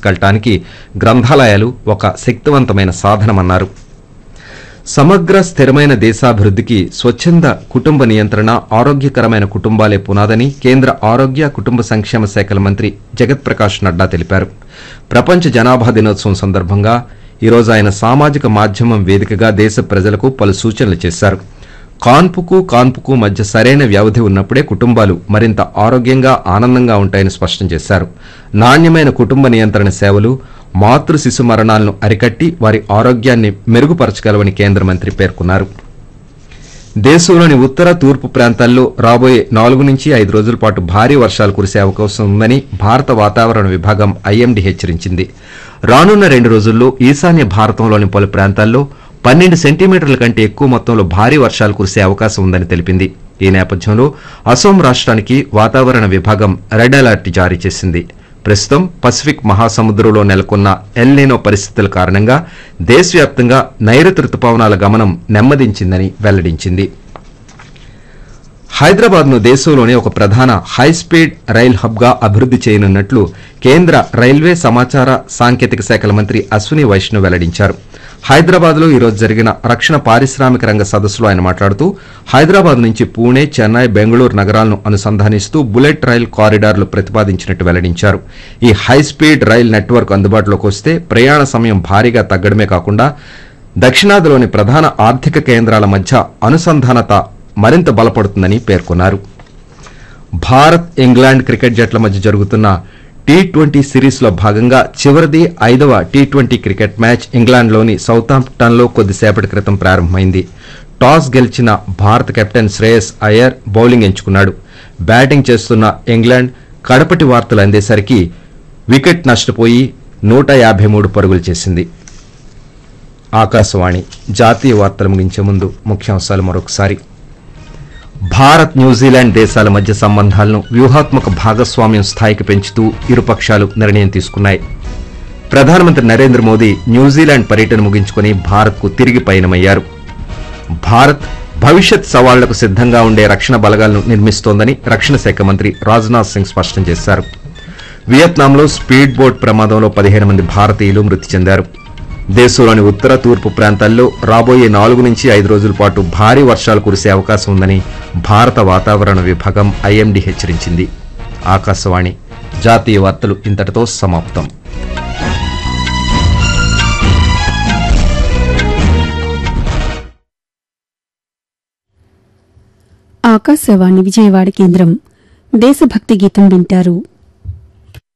తీసుకెళ్లటానికి గ్రంథాలయాలు ఒక శక్తివంతమైన సాధనమన్నారు సమగ్ర స్థిరమైన దేశాభివృద్ధికి స్వచ్ఛంద కుటుంబ నియంత్రణ ఆరోగ్యకరమైన కుటుంబాలే పునాదని కేంద్ర ఆరోగ్య కుటుంబ సంక్షేమ శాఖల మంత్రి జగత్ ప్రకాష్ నడ్డా తెలిపారు ప్రపంచ జనాభా దినోత్సవం సందర్భంగా ఈరోజు ఆయన సామాజిక మాధ్యమం వేదికగా దేశ ప్రజలకు పలు సూచనలు చేశారు కాన్పుకు కాన్పుకు మధ్య సరైన వ్యవధి ఉన్నప్పుడే కుటుంబాలు మరింత ఆరోగ్యంగా ఆనందంగా ఉంటాయని స్పష్టం చేశారు నాణ్యమైన కుటుంబ నియంత్రణ సేవలు మాతృ శిశు మరణాలను అరికట్టి వారి ఆరోగ్యాన్ని మెరుగుపరచగలవని కేంద్ర మంత్రి పేర్కొన్నారు దేశంలోని ఉత్తర తూర్పు ప్రాంతాల్లో రాబోయే నాలుగు నుంచి ఐదు రోజుల పాటు భారీ వర్షాలు కురిసే అవకాశం ఉందని భారత వాతావరణ విభాగం ఐఎండీ హెచ్చరించింది రానున్న రెండు రోజుల్లో ఈశాన్య భారతంలోని పలు ప్రాంతాల్లో పన్నెండు సెంటీమీటర్ల కంటే ఎక్కువ మొత్తంలో భారీ వర్షాలు కురిసే అవకాశం ఉందని తెలిపింది ఈ నేపథ్యంలో అసోం రాష్ట్రానికి వాతావరణ విభాగం రెడ్ అలర్ట్ జారీ చేసింది ప్రస్తుతం పసిఫిక్ మహాసముద్రంలో నెలకొన్న ఎల్నినో పరిస్థితుల కారణంగా దేశవ్యాప్తంగా నైరుతి రుతుపవనాల గమనం నెమ్మదించిందని వెల్లడించింది హైదరాబాద్ ను దేశంలోనే ఒక ప్రధాన హైస్పీడ్ రైల్ హబ్ గా అభివృద్ది చేయనున్నట్లు కేంద్ర రైల్వే సమాచార సాంకేతిక శాఖల మంత్రి అశ్విని వైష్ణవ్ వెల్లడించారు హైదరాబాద్ లో ఈరోజు జరిగిన రక్షణ పారిశ్రామిక రంగ సదస్సులో ఆయన మాట్లాడుతూ హైదరాబాద్ నుంచి పూణే చెన్నై బెంగళూరు నగరాలను అనుసంధానిస్తూ బుల్లెట్ రైల్ కారిడార్లు ప్రతిపాదించినట్టు వెల్లడించారు ఈ హైస్పీడ్ రైల్ నెట్వర్క్ అందుబాటులోకి వస్తే ప్రయాణ సమయం భారీగా తగ్గడమే కాకుండా దక్షిణాదిలోని ప్రధాన ఆర్థిక కేంద్రాల మధ్య అనుసంధానత మరింత బలపడుతుందని పేర్కొన్నారు భారత్ ఇంగ్లాండ్ క్రికెట్ జట్ల మధ్య జరుగుతున్న టీ ట్వంటీ సిరీస్ లో భాగంగా చివరిది ఐదవ టీ ట్వంటీ క్రికెట్ మ్యాచ్ ఇంగ్లాండ్లోని సౌతాంప్టన్లో కొద్దిసేపటి క్రితం ప్రారంభమైంది టాస్ గెలిచిన భారత కెప్టెన్ శ్రేయస్ అయ్యర్ బౌలింగ్ ఎంచుకున్నాడు బ్యాటింగ్ చేస్తున్న ఇంగ్లాండ్ కడపటి వార్తలు అందేసరికి వికెట్ నష్టపోయి నూట యాభై మూడు పరుగులు చేసింది ఆకాశవాణి జాతీయ వార్తలు ముగించే ముందు ముఖ్యాంశాలు మరొకసారి భారత్ న్యూజిలాండ్ దేశాల మధ్య సంబంధాలను వ్యూహాత్మక భాగస్వామ్యం స్థాయికి పెంచుతూ ఇరుపక్షాలు నిర్ణయం తీసుకున్నాయి ప్రధానమంత్రి నరేంద్ర మోదీ న్యూజిలాండ్ పర్యటన ముగించుకుని భారత్కు తిరిగి పయనమయ్యారు భారత్ భవిష్యత్ సవాళ్లకు సిద్ధంగా ఉండే రక్షణ బలగాలను నిర్మిస్తోందని రక్షణ శాఖ మంత్రి రాజ్నాథ్ సింగ్ స్పష్టం చేశారు వియత్నాంలో స్పీడ్ బోట్ ప్రమాదంలో పదిహేను మంది భారతీయులు మృతి చెందారు దేశంలోని ఉత్తర తూర్పు ప్రాంతాల్లో రాబోయే నాలుగు నుంచి ఐదు రోజుల పాటు భారీ వర్షాలు కురిసే అవకాశం ఉందని భారత వాతావరణ విభాగం ఐఎండీ హెచ్చరించింది ఆకాశవాణి జాతీయ వార్తలు ఇంతటితో సమాప్తం ఆకాశవాణి విజయవాడ కేంద్రం దేశభక్తి గీతం వింటారు